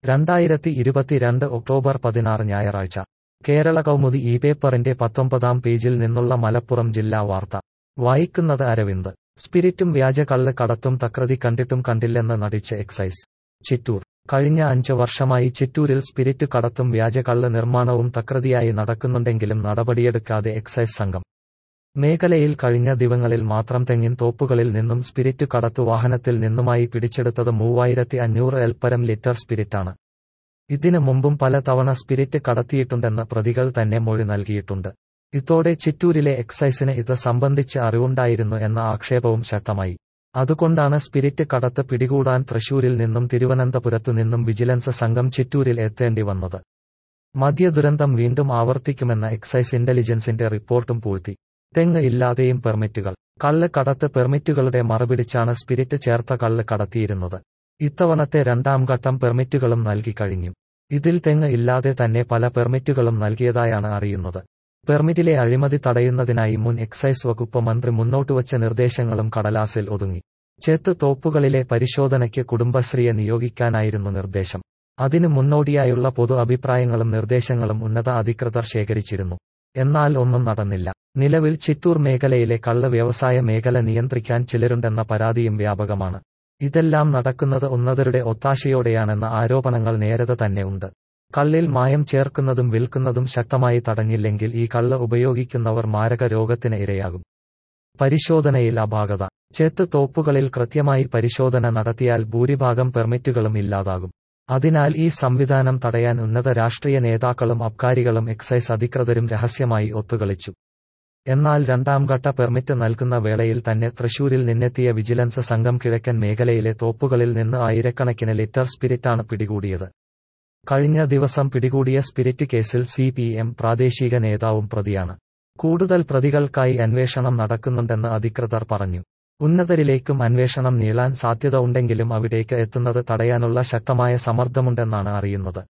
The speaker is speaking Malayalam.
രണ്ടായിരത്തി ഇരുപത്തിരണ്ട് ഒക്ടോബർ പതിനാറ് ഞായറാഴ്ച കേരള കൗമുദി ഈ പേപ്പറിന്റെ പത്തൊമ്പതാം പേജിൽ നിന്നുള്ള മലപ്പുറം ജില്ലാ വാർത്ത വായിക്കുന്നത് അരവിന്ദ് സ്പിരിറ്റും വ്യാജ കള്ള് കടത്തും തക്രതി കണ്ടിട്ടും കണ്ടില്ലെന്ന് നടിച്ച് എക്സൈസ് ചിറ്റൂർ കഴിഞ്ഞ അഞ്ച് വർഷമായി ചിറ്റൂരിൽ സ്പിരിറ്റ് കടത്തും വ്യാജ കള്ള് നിർമ്മാണവും തക്രതിയായി നടക്കുന്നുണ്ടെങ്കിലും നടപടിയെടുക്കാതെ എക്സൈസ് സംഘം മേഖലയിൽ കഴിഞ്ഞ ദിവങ്ങളിൽ മാത്രം തെങ്ങിൻ തോപ്പുകളിൽ നിന്നും സ്പിരിറ്റ് കടത്തു വാഹനത്തിൽ നിന്നുമായി പിടിച്ചെടുത്തത് മൂവായിരത്തി അഞ്ഞൂറ് എൽപ്പരം ലിറ്റർ സ്പിരിറ്റാണ് ഇതിനു മുമ്പും പല തവണ സ്പിരിറ്റ് കടത്തിയിട്ടുണ്ടെന്ന് പ്രതികൾ തന്നെ മൊഴി നൽകിയിട്ടുണ്ട് ഇതോടെ ചിറ്റൂരിലെ എക്സൈസിന് ഇത് സംബന്ധിച്ച് അറിവുണ്ടായിരുന്നു എന്ന ആക്ഷേപവും ശക്തമായി അതുകൊണ്ടാണ് സ്പിരിറ്റ് കടത്ത് പിടികൂടാൻ തൃശൂരിൽ നിന്നും തിരുവനന്തപുരത്തു നിന്നും വിജിലൻസ് സംഘം ചിറ്റൂരിൽ എത്തേണ്ടി വന്നത് മദ്യദുരന്തം വീണ്ടും ആവർത്തിക്കുമെന്ന എക്സൈസ് ഇന്റലിജൻസിന്റെ റിപ്പോർട്ടും പൂഴ്ത്തി തെങ്ങ് ഇല്ലാതെയും പെർമിറ്റുകൾ കള്ള് കടത്ത് പെർമിറ്റുകളുടെ മറുപിടിച്ചാണ് സ്പിരിറ്റ് ചേർത്ത കള്ള് കടത്തിയിരുന്നത് ഇത്തവണത്തെ രണ്ടാം ഘട്ടം പെർമിറ്റുകളും നൽകി കഴിഞ്ഞു ഇതിൽ തെങ്ങ് ഇല്ലാതെ തന്നെ പല പെർമിറ്റുകളും നൽകിയതായാണ് അറിയുന്നത് പെർമിറ്റിലെ അഴിമതി തടയുന്നതിനായി മുൻ എക്സൈസ് വകുപ്പ് മന്ത്രി മുന്നോട്ടുവച്ച നിർദ്ദേശങ്ങളും കടലാസിൽ ഒതുങ്ങി ചേത്ത് തോപ്പുകളിലെ പരിശോധനയ്ക്ക് കുടുംബശ്രീയെ നിയോഗിക്കാനായിരുന്നു നിർദ്ദേശം അതിനു മുന്നോടിയായുള്ള പൊതു അഭിപ്രായങ്ങളും നിർദ്ദേശങ്ങളും ഉന്നത അധികൃതർ ശേഖരിച്ചിരുന്നു എന്നാൽ ഒന്നും നടന്നില്ല നിലവിൽ ചിറ്റൂർ മേഖലയിലെ കള്ള് വ്യവസായ മേഖല നിയന്ത്രിക്കാൻ ചിലരുണ്ടെന്ന പരാതിയും വ്യാപകമാണ് ഇതെല്ലാം നടക്കുന്നത് ഉന്നതരുടെ ഒത്താശയോടെയാണെന്ന ആരോപണങ്ങൾ നേരത്തെ തന്നെ ഉണ്ട് കള്ളിൽ മായം ചേർക്കുന്നതും വിൽക്കുന്നതും ശക്തമായി തടഞ്ഞില്ലെങ്കിൽ ഈ കള്ള് ഉപയോഗിക്കുന്നവർ മാരക രോഗത്തിന് ഇരയാകും പരിശോധനയിൽ അപാകത ചെത്ത് തോപ്പുകളിൽ കൃത്യമായി പരിശോധന നടത്തിയാൽ ഭൂരിഭാഗം പെർമിറ്റുകളും ഇല്ലാതാകും അതിനാൽ ഈ സംവിധാനം തടയാൻ ഉന്നത രാഷ്ട്രീയ നേതാക്കളും അബ്കാരികളും എക്സൈസ് അധികൃതരും രഹസ്യമായി ഒത്തുകളിച്ചു എന്നാൽ രണ്ടാം ഘട്ട പെർമിറ്റ് നൽകുന്ന വേളയിൽ തന്നെ തൃശൂരിൽ നിന്നെത്തിയ വിജിലൻസ് സംഘം കിഴക്കൻ മേഖലയിലെ തോപ്പുകളിൽ നിന്ന് ആയിരക്കണക്കിന് ലിറ്റർ സ്പിരിറ്റാണ് പിടികൂടിയത് കഴിഞ്ഞ ദിവസം പിടികൂടിയ സ്പിരിറ്റ് കേസിൽ സി പി എം പ്രാദേശിക നേതാവും പ്രതിയാണ് കൂടുതൽ പ്രതികൾക്കായി അന്വേഷണം നടക്കുന്നുണ്ടെന്ന് അധികൃതർ പറഞ്ഞു ഉന്നതരിലേക്കും അന്വേഷണം നീളാൻ സാധ്യത ഉണ്ടെങ്കിലും അവിടേക്ക് എത്തുന്നത് തടയാനുള്ള ശക്തമായ സമ്മർദ്ദമുണ്ടെന്നാണ് അറിയുന്നത്